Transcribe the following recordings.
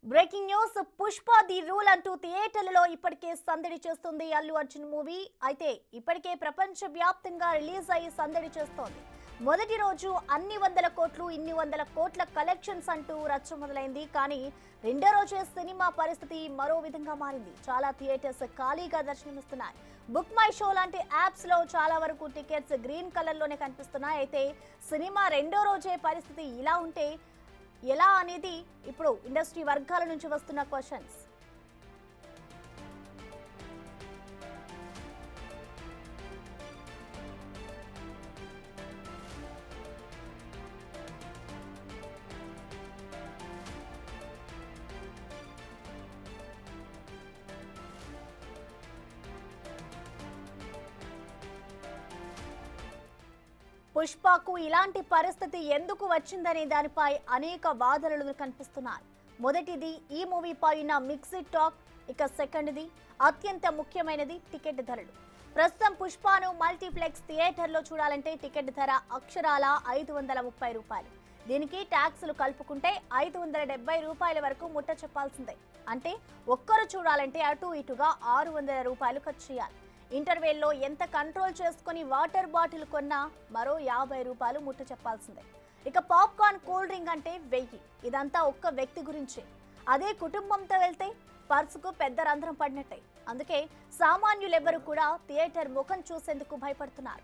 breaking news Pushpa the rule అంటూ థియేటర్లలో ఇప్పటికే సందడి చేస్తుంది అల్లు అర్జున్ మూవీ అయితే ఇప్పటికే ప్రపంచ వ్యాప్తంగా రిలీజ్ అయ్యి సందడి చేస్తోంది మొదటి రోజు అన్ని వందల కోట్లు ఇన్ని వందల కోట్ల కలెక్షన్స్ అంటూ రచ్చ మొదలైంది కానీ రెండో రోజే సినిమా పరిస్థితి మరో విధంగా మారింది చాలా థియేటర్స్ ఖాళీగా దర్శనమిస్తున్నాయి బుక్ మై షో లాంటి యాప్స్ లో చాలా వరకు టికెట్స్ గ్రీన్ కలర్ లోనే కనిపిస్తున్నాయి అయితే సినిమా రెండో రోజే పరిస్థితి ఇలా ఉంటే ఎలా అనేది ఇప్పుడు ఇండస్ట్రీ వర్గాల నుంచి వస్తున్న క్వశ్చన్స్ పుష్పకు ఇలాంటి పరిస్థితి ఎందుకు వచ్చిందనే దానిపై అనేక వాదనలు కనిపిస్తున్నాయి మొదటిది ఈ మూవీపై ఉన్న మిక్స్డ్ టాక్ ఇక సెకండ్ది అత్యంత ముఖ్యమైనది టికెట్ ధరలు ప్రస్తుతం పుష్పను మల్టీప్లెక్స్ థియేటర్లో చూడాలంటే టికెట్ ధర అక్షరాల ఐదు వందల ముప్పై రూపాయలు దీనికి ట్యాక్సులు కలుపుకుంటే ఐదు వందల డెబ్బై రూపాయల వరకు ముట్ట చెప్పాల్సిందే అంటే ఒక్కరు చూడాలంటే అటు ఇటుగా ఆరు వందల రూపాయలు ఖర్చు చేయాలి ఇంటర్వెల్లో ఎంత కంట్రోల్ చేసుకుని వాటర్ బాటిల్ కొన్నా మరో యాభై రూపాయలు ముట్ట చెప్పాల్సిందే ఇక పాప్కార్న్ కూల్ డ్రింక్ అంటే వెయ్యి ఇదంతా ఒక్క వ్యక్తి గురించే అదే కుటుంబంతో వెళ్తే పర్సుకు పెద్ద రంధ్రం పడినట్టే అందుకే సామాన్యులెవ్వరూ కూడా థియేటర్ ముఖం చూసేందుకు భయపడుతున్నారు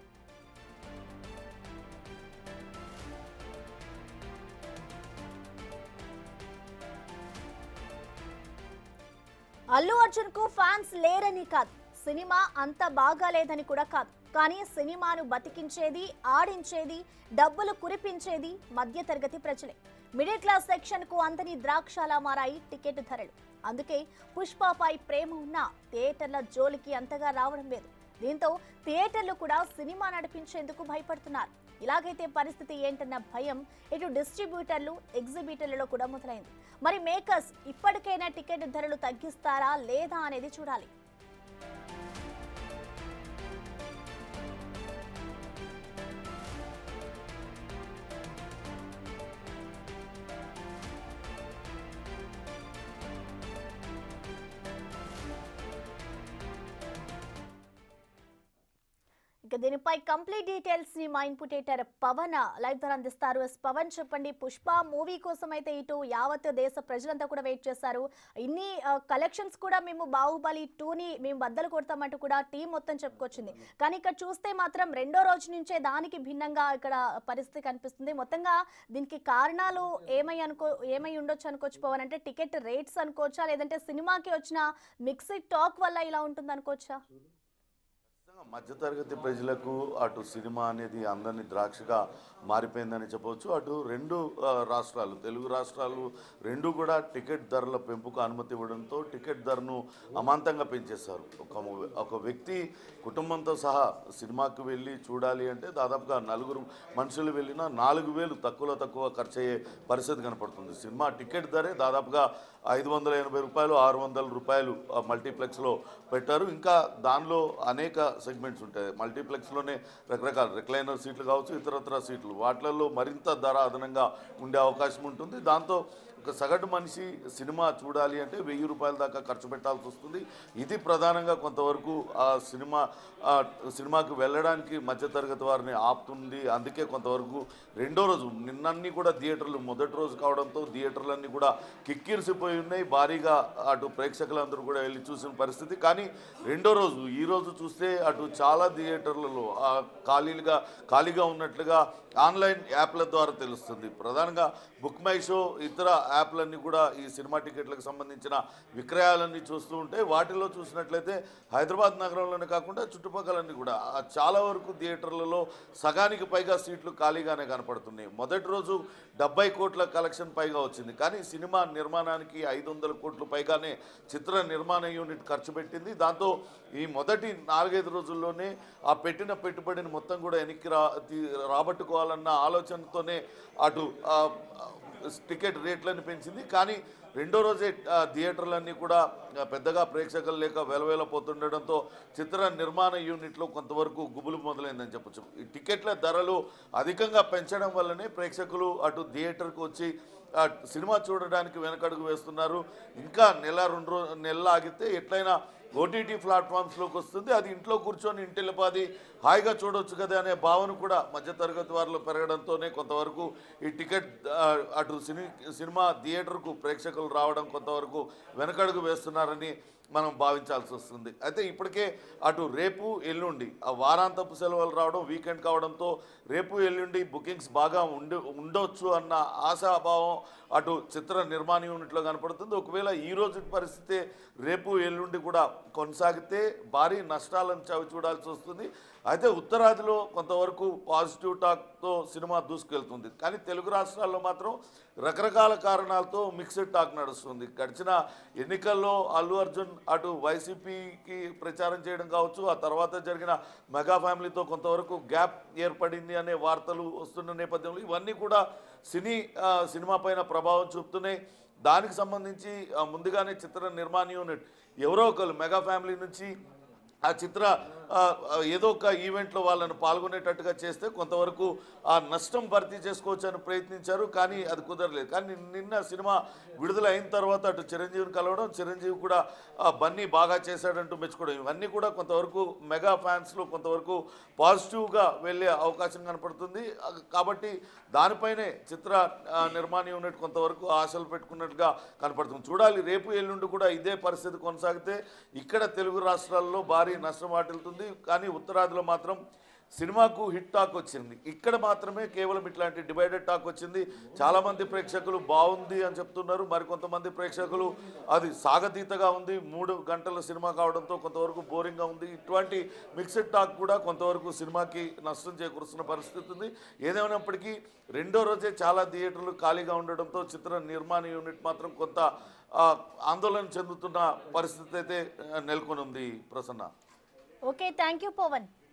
అల్లు అర్జున్ కు ఫ్యాన్స్ లేరని కాదు సినిమా అంత బాగాలేదని కూడా కాదు కానీ సినిమాను బతికించేది ఆడించేది డబ్బులు కురిపించేది మధ్యతరగతి ప్రజలే మిడిల్ క్లాస్ సెక్షన్ కు అంతని ద్రాక్షలా మారాయి టికెట్ ధరలు అందుకే పుష్పపై ప్రేమ ఉన్న థియేటర్ల జోలికి అంతగా రావడం లేదు దీంతో థియేటర్లు కూడా సినిమా నడిపించేందుకు భయపడుతున్నారు ఇలాగైతే పరిస్థితి ఏంటన్న భయం ఇటు డిస్ట్రిబ్యూటర్లు ఎగ్జిబిటర్లలో కూడా మొదలైంది మరి మేకర్స్ ఇప్పటికైనా టికెట్ ధరలు తగ్గిస్తారా లేదా అనేది చూడాలి ఇక దీనిపై కంప్లీట్ డీటెయిల్స్ ని మా ఇన్పుటేటర్ పవన్ లైవ్ ద్వారా అందిస్తారు ఎస్ పవన్ చెప్పండి పుష్ప మూవీ కోసం అయితే ఇటు యావత్ దేశ ప్రజలంతా కూడా వెయిట్ చేశారు ఇన్ని కలెక్షన్స్ కూడా మేము బాహుబలి టూని మేము బద్దలు కొడతామంటూ కూడా టీం మొత్తం చెప్పుకొచ్చింది కానీ ఇక్కడ చూస్తే మాత్రం రెండో రోజు నుంచే దానికి భిన్నంగా ఇక్కడ పరిస్థితి కనిపిస్తుంది మొత్తంగా దీనికి కారణాలు ఏమై అనుకో ఏమై ఉండొచ్చు అనుకోవచ్చు పవన్ అంటే టికెట్ రేట్స్ అనుకోవచ్చా లేదంటే సినిమాకి వచ్చిన మిక్స్డ్ టాక్ వల్ల ఇలా ఉంటుంది అనుకోవచ్చా ఖచ్చితంగా మధ్యతరగతి ప్రజలకు అటు సినిమా అనేది అందరినీ ద్రాక్షగా మారిపోయిందని చెప్పవచ్చు అటు రెండు ఆ, రాష్ట్రాలు తెలుగు రాష్ట్రాలు రెండు కూడా టికెట్ ధరల పెంపుకు అనుమతి ఇవ్వడంతో టికెట్ ధరను అమాంతంగా పెంచేశారు ఒక ము- ఒక వ్యక్తి కుటుంబంతో సహా సినిమాకు వెళ్ళి చూడాలి అంటే దాదాపుగా నలుగురు మనుషులు వెళ్ళినా నాలుగు వేలు తక్కువలో తక్కువ ఖర్చు అయ్యే పరిస్థితి కనపడుతుంది సినిమా టికెట్ ధరే దాదాపుగా ఐదు వందల ఎనభై రూపాయలు ఆరు వందల రూపాయలు ఆ, మల్టీప్లెక్స్లో పెట్టారు ఇంకా దానిలో అనేక సెగ్మెంట్స్ ఉంటాయి మల్టీప్లెక్స్లోనే రకరకాల రిక్లైనర్ సీట్లు కావచ్చు ఇతరత్ర సీట్లు వాటిలలో మరింత ధర అదనంగా ఉండే అవకాశం ఉంటుంది దాంతో ఒక సగటు మనిషి సినిమా చూడాలి అంటే వెయ్యి రూపాయల దాకా ఖర్చు పెట్టాల్సి వస్తుంది ఇది ప్రధానంగా కొంతవరకు ఆ సినిమా ఆ సినిమాకి వెళ్ళడానికి మధ్యతరగతి వారిని ఆపుతుంది అందుకే కొంతవరకు రెండో రోజు నిన్నన్నీ కూడా థియేటర్లు మొదటి రోజు కావడంతో థియేటర్లన్నీ కూడా కిక్కిరిసిపోయి ఉన్నాయి భారీగా అటు ప్రేక్షకులందరూ కూడా వెళ్ళి చూసిన పరిస్థితి కానీ రెండో రోజు ఈ రోజు చూస్తే అటు చాలా థియేటర్లలో ఆ ఖాళీలుగా ఖాళీగా ఉన్నట్లుగా ఆన్లైన్ యాప్ల ద్వారా తెలుస్తుంది ప్రధానంగా బుక్ మై షో ఇతర యాప్లన్నీ కూడా ఈ సినిమా టికెట్లకు సంబంధించిన విక్రయాలన్నీ చూస్తూ ఉంటే వాటిలో చూసినట్లయితే హైదరాబాద్ నగరంలోనే కాకుండా చుట్టుపక్కలన్నీ కూడా ఆ చాలా వరకు థియేటర్లలో సగానికి పైగా సీట్లు ఖాళీగానే కనపడుతున్నాయి మొదటి రోజు డెబ్బై కోట్ల కలెక్షన్ పైగా వచ్చింది కానీ సినిమా నిర్మాణానికి ఐదు వందల కోట్లు పైగానే చిత్ర నిర్మాణ యూనిట్ ఖర్చు పెట్టింది దాంతో ఈ మొదటి నాలుగైదు రోజుల్లోనే ఆ పెట్టిన పెట్టుబడిని మొత్తం కూడా వెనక్కి రా తీ- రాబట్టుకోవాలన్న ఆలోచనతోనే అటు ఆ, టికెట్ రేట్లను పెంచింది కానీ రెండో రోజే ఆ, థియేటర్లన్నీ కూడా ఆ, పెద్దగా ప్రేక్షకులు లేక వెలవేలపోతుండడంతో చిత్ర నిర్మాణ యూనిట్లో కొంతవరకు గుబులు మొదలైందని చెప్పొచ్చు ఈ టికెట్ల ధరలు అధికంగా పెంచడం వల్లనే ప్రేక్షకులు అటు థియేటర్కి వచ్చి ఆ, సినిమా చూడడానికి వెనకడుగు వేస్తున్నారు ఇంకా నెల రెండు రోజు నెలలు ఆగితే ఎట్లయినా ఓటీటీ ప్లాట్ఫామ్స్లోకి వస్తుంది అది ఇంట్లో కూర్చొని ఇంటిల్లిపాది హాయిగా చూడొచ్చు కదా అనే భావన కూడా మధ్యతరగతి వారిలో పెరగడంతోనే కొంతవరకు ఈ టికెట్ ఆ, అటు సినీ సినిమా థియేటర్కు ప్రేక్షకులు రావడం కొంతవరకు వెనకడుగు వేస్తున్నారని మనం భావించాల్సి వస్తుంది అయితే ఇప్పటికే అటు రేపు ఎల్లుండి ఆ వారాంతపు సెలవులు రావడం వీకెండ్ కావడంతో రేపు ఎల్లుండి బుకింగ్స్ బాగా ఉండి ఉండొచ్చు అన్న ఆశాభావం అటు చిత్ర నిర్మాణ యూనిట్లో కనపడుతుంది ఒకవేళ ఈ రోజు పరిస్థితి రేపు ఎల్లుండి కూడా కొనసాగితే భారీ నష్టాలను చవి చూడాల్సి వస్తుంది అయితే ఉత్తరాదిలో కొంతవరకు పాజిటివ్ టాక్తో సినిమా దూసుకెళ్తుంది కానీ తెలుగు రాష్ట్రాల్లో మాత్రం రకరకాల కారణాలతో మిక్స్డ్ టాక్ నడుస్తుంది గడిచిన ఎన్నికల్లో అల్లు అర్జున్ అటు వైసీపీకి ప్రచారం చేయడం కావచ్చు ఆ తర్వాత జరిగిన మెగా ఫ్యామిలీతో కొంతవరకు గ్యాప్ ఏర్పడింది అనే వార్తలు వస్తున్న నేపథ్యంలో ఇవన్నీ కూడా సినీ ఆ, సినిమా పైన ప్రభావం చూపుతున్నాయి దానికి సంబంధించి ఆ, ముందుగానే చిత్ర నిర్మాణ యూనిట్ ఎవరో ఒకరు మెగా ఫ్యామిలీ నుంచి ఆ చిత్ర ఆ, ఆ, ఏదో ఒక ఈవెంట్లో వాళ్ళని పాల్గొనేటట్టుగా చేస్తే కొంతవరకు ఆ నష్టం భర్తీ చేసుకోవచ్చు అని ప్రయత్నించారు కానీ అది కుదరలేదు కానీ నిన్న సినిమా విడుదల అయిన తర్వాత అటు చిరంజీవిని కలవడం చిరంజీవి కూడా ఆ, బన్నీ బాగా చేశాడంటూ మెచ్చుకోవడం ఇవన్నీ కూడా కొంతవరకు మెగా ఫ్యాన్స్లో కొంతవరకు పాజిటివ్గా వెళ్ళే అవకాశం కనపడుతుంది ఆ, కాబట్టి దానిపైనే చిత్ర ఆ, నిర్మాణ యూనిట్ కొంతవరకు ఆశలు పెట్టుకున్నట్టుగా కనపడుతుంది చూడాలి రేపు ఎల్లుండి కూడా ఇదే పరిస్థితి కొనసాగితే ఇక్కడ తెలుగు రాష్ట్రాల్లో భారీ నష్టం వాటిల్తుంది కానీ ఉత్తరాదిలో మాత్రం సినిమాకు హిట్ టాక్ వచ్చింది ఇక్కడ మాత్రమే కేవలం ఇట్లాంటి డివైడెడ్ టాక్ వచ్చింది చాలామంది ప్రేక్షకులు బాగుంది అని చెప్తున్నారు మరికొంతమంది ప్రేక్షకులు అది సాగతీతగా ఉంది మూడు గంటల సినిమా కావడంతో కొంతవరకు బోరింగ్గా ఉంది ఇటువంటి మిక్స్డ్ టాక్ కూడా కొంతవరకు సినిమాకి నష్టం చేకూరుస్తున్న పరిస్థితి ఉంది ఏదేమైనప్పటికీ రెండో రోజే చాలా థియేటర్లు ఖాళీగా ఉండడంతో చిత్ర నిర్మాణ యూనిట్ మాత్రం కొంత ఆ, ఆందోళన చెందుతున్న పరిస్థితి అయితే ఆ, నెలకొని ఉంది Prasanna okay thank you Pawan